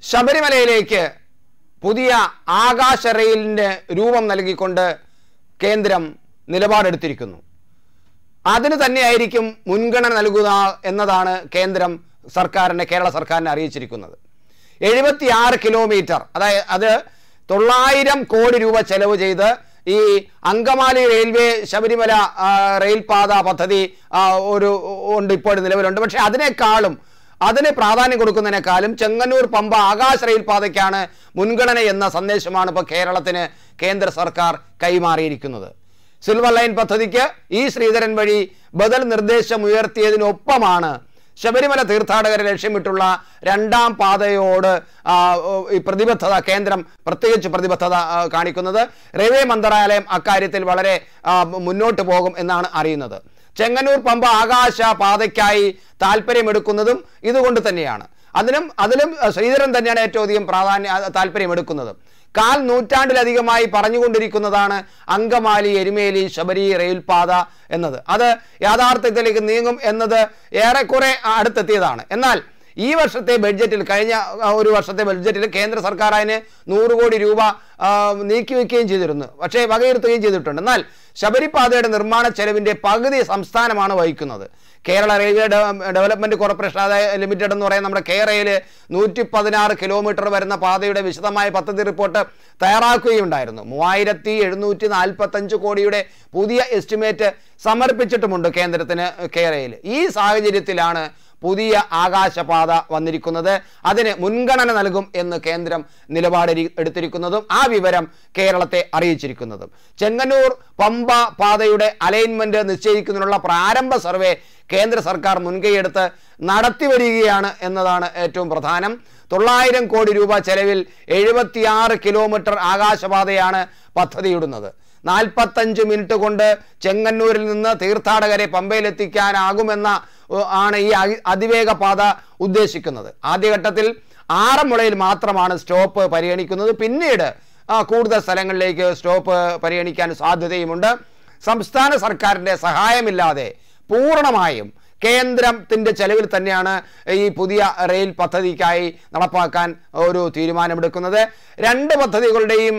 ശബരിമലയിലേക്ക് പുതിയ ആകാശ റെയിലിന് രൂപം നൽകിക്കൊണ്ട് കേന്ദ്രം നിലപാടെടുത്തിരിക്കുന്നു അതിന് തന്നെയായിരിക്കും മുൻഗണന നൽകുക എന്നതാണ് കേന്ദ്രം സർക്കാരിനെ കേരള സർക്കാരിനെ അറിയിച്ചിരിക്കുന്നത് എഴുപത്തിയാറ് കിലോമീറ്റർ അതായത് അത് തൊള്ളായിരം കോടി രൂപ ചെലവ് ചെയ്ത് ഈ അങ്കമാലി റെയിൽവേ ശബരിമല ആ, റെയിൽപാത പദ്ധതി ആ, ഒരു ഉണ്ട് ഇപ്പോൾ നിലവിലുണ്ട് പക്ഷേ അതിനേക്കാളും അതിന് പ്രാധാന്യം കൊടുക്കുന്നതിനേക്കാളും ചെങ്ങന്നൂർ പമ്പ ആകാശ റെയിൽപാതയ്ക്കാണ് മുൻഗണന എന്ന സന്ദേശമാണ് ഇപ്പോൾ കേരളത്തിന് കേന്ദ്ര സർക്കാർ കൈമാറിയിരിക്കുന്നത് സിൽവർ ലൈൻ പദ്ധതിക്ക് ഈ ശ്രീധരൻ വഴി ബദൽ നിർദ്ദേശം ഉയർത്തിയതിനൊപ്പമാണ് ശബരിമല തീർത്ഥാടകരെ ലക്ഷ്യമിട്ടുള്ള രണ്ടാം പാതയോട് ആ, ഈ പ്രതിബദ്ധത കേന്ദ്രം പ്രത്യേകിച്ച് പ്രതിബദ്ധത ആ, കാണിക്കുന്നത് റെയിൽവേ മന്ത്രാലയം അക്കാര്യത്തിൽ വളരെ ആ, മുന്നോട്ട് പോകും എന്നാണ് അറിയുന്നത് ചെങ്ങന്നൂർ പമ്പ ആകാശ പാതയ്ക്കായി താല്പര്യമെടുക്കുന്നതും ഇതുകൊണ്ട് തന്നെയാണ് അതിനും അതിലും ശ്രീധരൻ തന്നെയാണ് ഏറ്റവും അധികം പ്രാധാന്യ താല്പര്യമെടുക്കുന്നത് കാൽ നൂറ്റാണ്ടിലധികമായി പറഞ്ഞുകൊണ്ടിരിക്കുന്നതാണ് അങ്കമാലി എരുമേലി ശബരി റെയിൽപാത എന്നത് അത് യാഥാർത്ഥ്യത്തിലേക്ക് നീങ്ങും എന്നത് ഏറെക്കുറെ അടുത്തെത്തിയതാണ് എന്നാൽ ഈ വർഷത്തെ ബഡ്ജറ്റിൽ കഴിഞ്ഞ ആ, ഒരു വർഷത്തെ ബഡ്ജറ്റിൽ കേന്ദ്ര സർക്കാർ അതിന് നൂറ് കോടി രൂപ ആ, നീക്കിവെക്കുകയും ചെയ്തിരുന്നു പക്ഷേ വകയിരുത്തുകയും ചെയ്തിട്ടുണ്ട് എന്നാൽ ശബരിപാതയുടെ നിർമ്മാണ ചെലവിൻ്റെ പകുതി സംസ്ഥാനമാണ് വഹിക്കുന്നത് കേരള റെയിൽവേ ഡെ- ഡെവലപ്മെന്റ് കോർപ്പറേഷൻ അതായത് ലിമിറ്റഡ് എന്ന് പറയുന്ന നമ്മുടെ കെ റെയിൽ നൂറ്റി പതിനാറ് കിലോമീറ്റർ വരുന്ന പാതയുടെ വിശദമായ പദ്ധതി റിപ്പോർട്ട് തയ്യാറാക്കുകയുണ്ടായിരുന്നു മൂവായിരത്തി എഴുന്നൂറ്റി നാൽപ്പത്തഞ്ച് കോടിയുടെ പുതിയ എസ്റ്റിമേറ്റ് സമർപ്പിച്ചിട്ടുമുണ്ട് കേന്ദ്രത്തിന് കെ റെയിൽ ഈ സാഹചര്യത്തിലാണ് പുതിയ ആകാശപാത വന്നിരിക്കുന്നത് അതിന് മുൻഗണന നൽകും എന്ന് കേന്ദ്രം നിലപാട് എടുത്തിരിക്കുന്നതും ആ വിവരം കേരളത്തെ അറിയിച്ചിരിക്കുന്നതും ചെങ്ങന്നൂർ പമ്പ പാതയുടെ അലൈൻമെന്റ് നിശ്ചയിക്കുന്നതിനുള്ള പ്രാരംഭ സർവേ കേന്ദ്ര സർക്കാർ മുൻകൈയെടുത്ത് നടത്തി വരികയാണ് എന്നതാണ് ഏറ്റവും പ്രധാനം തൊള്ളായിരം കോടി രൂപ ചെലവിൽ എഴുപത്തിയാറ് കിലോമീറ്റർ ആകാശപാതയാണ് പദ്ധതിയിടുന്നത് നാൽപ്പത്തഞ്ച് മിനിറ്റ് കൊണ്ട് ചെങ്ങന്നൂരിൽ നിന്ന് തീർത്ഥാടകരെ പമ്പയിലെത്തിക്കാനാകുമെന്ന ഉ, ആണ് ഈ അതി- അതിവേഗ പാത ഉദ്ദേശിക്കുന്നത് ആദ്യഘട്ടത്തിൽ ആറന്മുളയിൽ മാത്രമാണ് സ്റ്റോപ്പ് പരിഗണിക്കുന്നത് പിന്നീട് ആ, കൂടുതൽ സ്ഥലങ്ങളിലേക്ക് സ്റ്റോപ്പ് പരിഗണിക്കാൻ സാധ്യതയുമുണ്ട് സംസ്ഥാന സർക്കാരിൻ്റെ സഹായമില്ലാതെ പൂർണ്ണമായും കേന്ദ്രത്തിൻ്റെ ചെലവിൽ തന്നെയാണ് ഈ പുതിയ റെയിൽ പദ്ധതിക്കായി നടപ്പാക്കാൻ ഒരു തീരുമാനമെടുക്കുന്നത് രണ്ട് പദ്ധതികളുടെയും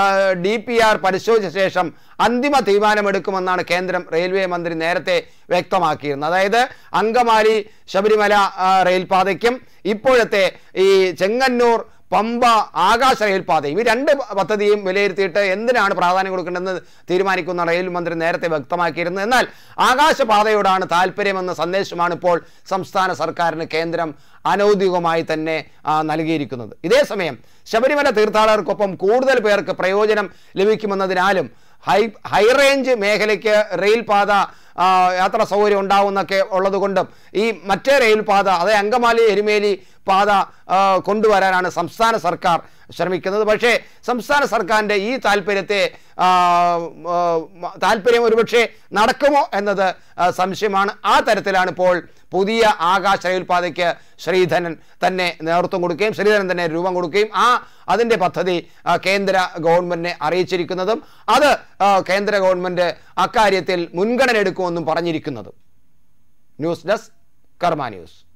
ഡി പി ആർ പരിശോധിച്ച ശേഷം അന്തിമ തീരുമാനമെടുക്കുമെന്നാണ് കേന്ദ്രം റെയിൽവേ മന്ത്രി നേരത്തെ വ്യക്തമാക്കിയിരുന്നത് അതായത് അങ്കമാലി ശബരിമല ആ, റെയിൽപാതയ്ക്കും ഇപ്പോഴത്തെ ഈ ചെങ്ങന്നൂർ പമ്പ ആകാശ റെയിൽപാതയും ഈ രണ്ട് പദ്ധതിയും വിലയിരുത്തിയിട്ട് എന്തിനാണ് പ്രാധാന്യം കൊടുക്കേണ്ടതെന്ന് തീരുമാനിക്കുന്ന റെയിൽ മന്ത്രി നേരത്തെ വ്യക്തമാക്കിയിരുന്നു എന്നാൽ ആകാശപാതയോടാണ് താല്പര്യമെന്ന സന്ദേശമാണ് ഇപ്പോൾ സംസ്ഥാന സർക്കാരിന് കേന്ദ്രം അനൗദ്യോഗികമായി തന്നെ ആ, നൽകിയിരിക്കുന്നത് ഇതേസമയം ശബരിമല തീർത്ഥാടകർക്കൊപ്പം കൂടുതൽ പേർക്ക് പ്രയോജനം ലഭിക്കുമെന്നതിനാലും ഹൈ ഹൈ റേഞ്ച് മേഖലയ്ക്ക് റെയിൽ പാത ആ, യാത്രാ സൗകര്യം ഉണ്ടാവുന്നൊക്കെ ഉള്ളതുകൊണ്ടും ഈ മറ്റേ റെയിൽ പാത അതായത് അങ്കമാലി എരുമേലി പാത ആ, കൊണ്ടുവരാനാണ് സംസ്ഥാന സർക്കാർ ശ്രമിക്കുന്നത് പക്ഷേ സംസ്ഥാന സർക്കാരിൻ്റെ ഈ താല്പര്യത്തെ ആ, ആ, താല്പര്യം ഒരുപക്ഷെ നടക്കുമോ എന്നത് ആ, സംശയമാണ് ആ തരത്തിലാണ് ഇപ്പോൾ പുതിയ ആകാശ റെയിൽപാതയ്ക്ക് ശ്രീധരൻ തന്നെ നേതൃത്വം കൊടുക്കുകയും ശ്രീധരൻ തന്നെ രൂപം കൊടുക്കുകയും ആ അതിൻ്റെ പദ്ധതി ആ, കേന്ദ്ര ഗവൺമെന്റിനെ അറിയിച്ചിരിക്കുന്നതും അത് ആ, കേന്ദ്ര ഗവൺമെന്റ് അക്കാര്യത്തിൽ മുൻഗണന എടുക്കുമെന്നും പറഞ്ഞിരിക്കുന്നതും ന്യൂസ് ഡെസ്ക് കർമ്മ ന്യൂസ്